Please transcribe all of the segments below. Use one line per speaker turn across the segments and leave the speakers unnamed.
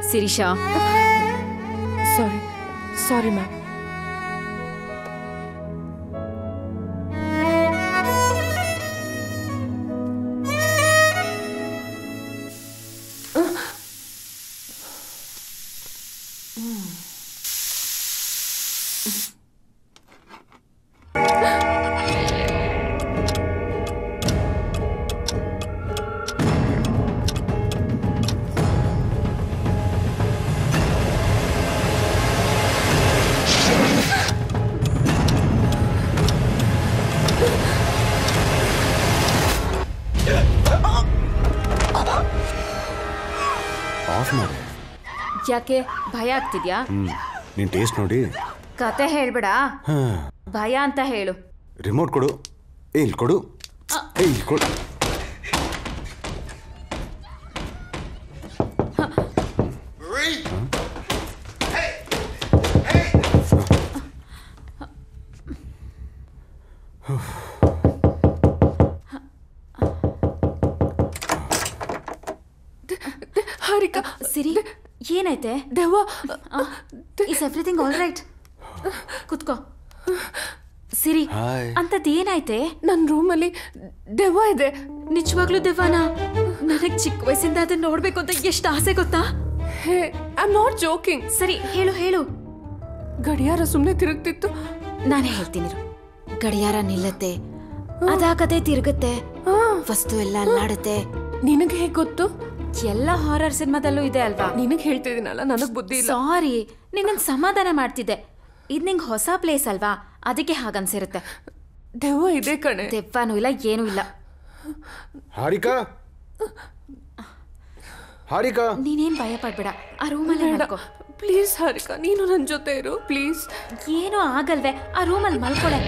ಸಿರಿಷಾ
sorry sorry ma'am
of ಮಾಡಿ
ಯಾಕೆ ಭಯ ಆಗ್ತಿದ್ಯಾ
ಹ್ಮ್ ನೀನ್ ಟೇಸ್ಟ್ ನೋಡಿ
ಕತೆ ಹೇಳ್ಬೇಡ
ಹಾ
ಭಯ ಅಂತ ಹೇಳು
ರಿಮೋಟ್ ಕೊಡು ಏ ಇಲ್ಲಿ ಕೊಡು ಏ ಇಲ್ಲಿ ಕೊಡು
ಹಾರಿಕಾ
ಸಿರಿ ಏನೈತೆ
ದೆವ್ವ
ಇಸ್ ಎವ್ರಿಥಿಂಗ್ ಆಲ್ ರೈಟ್ ಕುತ್ಕೋ ಸಿರಿ
ಹಾಯ್
ಅಂತದ್ ಏನಾಯ್ತೆ
ನನ್ನ ರೂಮಲ್ಲಿ ದೆವ್ವ ಇದೆ
ನಿಜವಾಗ್ಲೂ ದೆವ್ವನ ನನಗ್ ಚಿಕ್ಕ ವಯಸ್ಸಿಂದ ಅದನ್ನ ನೋಡ್ಬೇಕು ಅಂತ ಎಷ್ಟು ಆಸೆ ಗೊತ್ತಾ
hey I am not joking
ಸರಿ ಹೇಳು ಹೇಳು
ಗಡಿಯಾರ ಸುಮ್ಮನೆ ತಿರುಗ್ತಿತ್ತು
ನಾನೇ ಹೇಳ್ತೀನಿ ಇರು. ಗಡಿಯಾರ ನಿಲ್ಲತ್ತೆ ಅದಾಗದೆ ತಿರುಗುತ್ತೆ ವಸ್ತು ಎಲ್ಲ ಅಲ್ಲಾಡುತ್ತೆ
ನಿನಗೆ ಹೇಗೆ ಗೊತ್ತು
ಎಲ್ಲ ಹಾರರ್ ಸಿನಿಮಾದಲ್ಲೂ ಇದೆ ಅಲ್ವಾ
ನಿನಗೆ ಹೇಳ್ತಿದ್ದೀನಲ್ಲ ನನಗೆ ಬುದ್ಧಿ ಇಲ್ಲ
ಸಾರಿ ನಿನ್ನ ಸಮಾಧಾನ ಮಾಡ್ತಿದ್ದೆ ಇದ್ ನಿಂಗ್ ಹೊಸ ಪ್ಲೇಸ್ ಅಲ್ವಾ ಅದಕ್ಕೆ ಹಾಗನ್ಸಿರುತ್ತೆ
ದೆವ್ವ ಇದೆ ಕಣೆ
ದೆವ್ವನೂ ಇಲ್ಲ ಏನೂ ಇಲ್ಲ
ಹಾರಿಕಾ ಹಾರಿಕಾ
ನೀನೇನ್ ಭಯ ಪಡ್ಬೇಡ ಆ ರೂಮಲ್ಲಿ ಮಲ್ಕೋ
ಪ್ಲೀಸ್ ಹಾರಿಕಾ ನೀನು ನನ್ನ ಜೊತೆ ಇರು ಪ್ಲೀಸ್
ಏನೂ ಆಗಲ್ವೇ ಆ ರೂಮಲ್ಲಿ ಮಲ್ಕೊಳೆ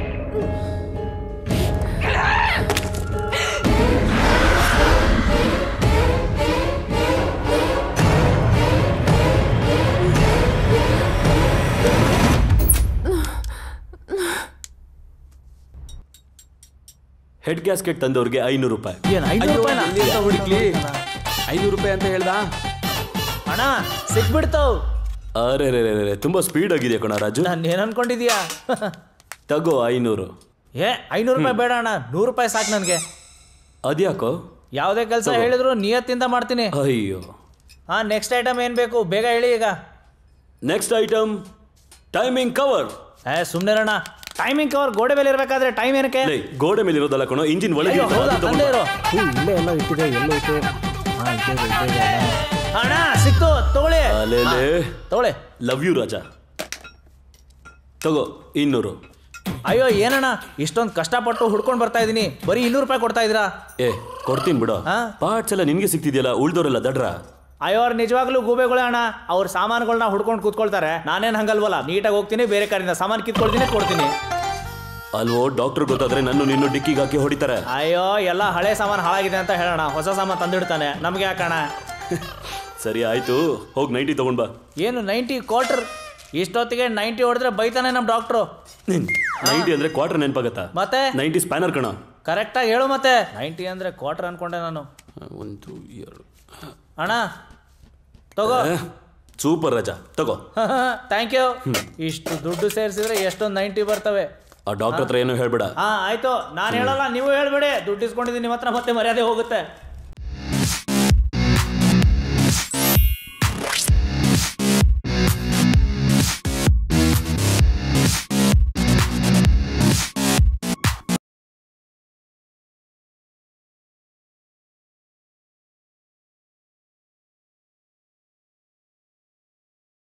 ಹೆಡ್ ಗ್ಯಾಸ್ಕೆಟ್ ತಂದವ್ರಿಗೆ ಐನೂರು ರೂಪಾಯಿ
ಏನ್ ಐನೂರು ರೂಪಾಯಿನ
ಎಲ್ಲಿಂದ ಹುಡುಕ್ಲಿ ಐನೂರು ರೂಪಾಯಿ ಅಂತ ಹೇಳ್ದ
ಅಣ್ಣ ಸಿಕ್ಬಿಡ್ತಾವ್
ಅರೆ ರೇ ರೇ ತುಂಬಾ ಸ್ಪೀಡ್ ಆಗಿದೆ ಕಣ ರಾಜು
ನಾನು ಏನ್ ಅನ್ಕೊಂಡಿದ್ಯಾ
ತಗೋ ಐನೂರು
ಏ ಐನೂರು ರೂಪಾಯಿ ಬೇಡ ಅಣ್ಣ ನೂರು ರೂಪಾಯಿ ಸಾಕು ನನಗೆ
ಅದ್ಯಾಕೋ
ಯಾವುದೇ ಕೆಲಸ ಹೇಳಿದ್ರು ನಿಯತ್ತಿಂದ ಮಾಡ್ತೀನಿ
ಅಯ್ಯೋ
ಹಾ ನೆಕ್ಸ್ಟ್ ಐಟಮ್ ಏನ್ ಬೇಕು ಬೇಗ ಹೇಳಿ ಈಗ
ನೆಕ್ಸ್ಟ್ ಐಟಮ್ ಟೈಮಿಂಗ್ ಕವರ್
ಏ ಸುಮ್ಮನೆ ಅಣ್ಣ ಟೈಮಿಂಗ್ ಕವರ್ ಗೋಡೆ ಮೇಲೆ ಇರಬೇಕಾದ್ರೆ ಟೈಮ್ ಏನಕ್ಕೆ
ಗೋಡೆ ಮೇಲೆ ಇರೋದಲ್ಲ ಕಣೋ ಇಂಜಿನ್ ಒಳಗೆ
ಅಯ್ಯೋ,
ಇರ್ತದೆ,
ಹೌದಾ?
ಅದು
ತಂದೆ ಇರು.
ತಗೊಂಡು
ಹ್ಞೂ, ಇಲ್ಲೇ ಎಲ್ಲ ಇಟ್ಟಿದೆ ಎಲ್ಲೋ ಇಟ್ಟು ಹಾ, ಇದ್ದೇ ಇದೆ, ಇದ್ದೇ ಇದೆ ಅಣ್ಣ. ಅಣ್ಣ ಸಿಕ್ತು ತಗೊಳ್ಳಿ
ಅಲೇಲೇ
ತಗೊಳ್ಳಿ
ಲವ್ ಯು ರಾಜ ತಗೋ ಇನ್ನೂರು
ಅಯ್ಯೋ ಏನಣ್ಣ ಇಷ್ಟೊಂದು ಕಷ್ಟಪಟ್ಟು ಹುಡ್ಕೊಂಡು ಬರ್ತಾ ಇದೀನಿ ಬರೀ ಇನ್ನೂರು ರೂಪಾಯಿ ಕೊಡ್ತಾ ಇದ್ದೀರಾ
ಏ ಕೊಡ್ತೀನಿ ಬಿಡು ಪಾರ್ಟ್ಸ್ ಎಲ್ಲ ನಿನ್ಗೆ ಸಿಗ್ತಿದ್ಯಲ್ಲ ಉಳ್ದೋರೆಲ್ಲ ದಡ್ರ
ಅಯ್ಯೋ ಅವ್ರು ನಿಜವಾಗ್ಲೂ ಗೂಬೆಗಳೇ ಅಣ್ಣ ಅವ್ರ ಸಾಮಾನುಗಳನ್ನ ಹುಡ್ಕೊಂಡು ಕೂತ್ಕೊಳ್ತಾರೆ ನಾನೇನು ಹಂಗಲ್ವಲ್ಲ ನೀಟಾಗಿ ಹೋಗ್ತೀನಿ ಬೇರೆ ಕಾರಿಂದ ಸಾಮಾನು ಕಿತ್ಕೊಳ್ತೀನಿ ಕೊಡ್ತೀನಿ
ಅಲ್ವೋ ಡಾಕ್ಟರ್ ಗೊತ್ತಾದ್ರೆ ನನ್ನ ನಿನ್ನು ಡಿಕ್ಕಿಗೆ ಹಾಕಿ ಹೊಡಿತಾರೆ
ಅಯ್ಯೋ ಎಲ್ಲ ಹಳೆ ಸಾಮಾನು ಹಾಳಾಗಿದೆ ಅಂತ ಹೇಳೋಣ ಹೊಸ ಸಾಮಾನು ತಂದಿಡ್ತಾನೆ ನಮಗೆ ಯಾಕಣ
ಸರಿ ಆಯ್ತು ಹೋಗಿ ನೈಂಟಿ ತಗೊಂಡ್ ಬಾ
ಏನು ನೈಂಟಿ ಕ್ವಾರ್ಟರ್ ಇಷ್ಟೊತ್ತಿಗೆ ನೈಂಟಿ ಹೊಡೆದ್ರೆ ಬೈತಾನೆ ನಮ್ಮ ಡಾಕ್ಟ್ರು
ನೈಂಟಿ ಅಂದ್ರೆ ಕ್ವಾರ್ಟರ್ ನೆನಪಾಗತ್ತಾ
ಮತ್ತೆ
ನೈಂಟಿ ಸ್ಪ್ಯಾನರ್ ಕಣ
ಕರೆಕ್ಟಾಗಿ ಹೇಳು ಮತ್ತೆ ನೈಂಟಿ ಅಂದ್ರೆ ಕ್ವಾರ್ಟರ್ ಅನ್ಕೊಂಡೆ ನಾನು
ಒಂದು ಎರಡು
ಅಣ್ಣ ತಗೋ
ಸೂಪರ್ ರಾಜ ತಗೋ
ಥ್ಯಾಂಕ್ ಯು ಇಷ್ಟು ದುಡ್ಡು ಸೇರಿಸಿದ್ರೆ ಎಷ್ಟೊಂದು ನೈಂಟಿ ಬರ್ತವೆ
ಆ ಡಾಕ್ಟರ್ ಹತ್ರ ಏನೋ ಹೇಳ್ಬೇಡ
ಹಾ ಆಯ್ತು ನಾನು ಹೇಳಲ್ಲ ನೀವು ಹೇಳ್ಬೇಡಿ ದುಡ್ಡು ಇಸ್ಕೊಂಡಿದ್ದೀನಿ ನಿಮ್ಮ ಹತ್ರ ಮತ್ತೆ ಮರ್ಯಾದೆ ಹೋಗುತ್ತೆ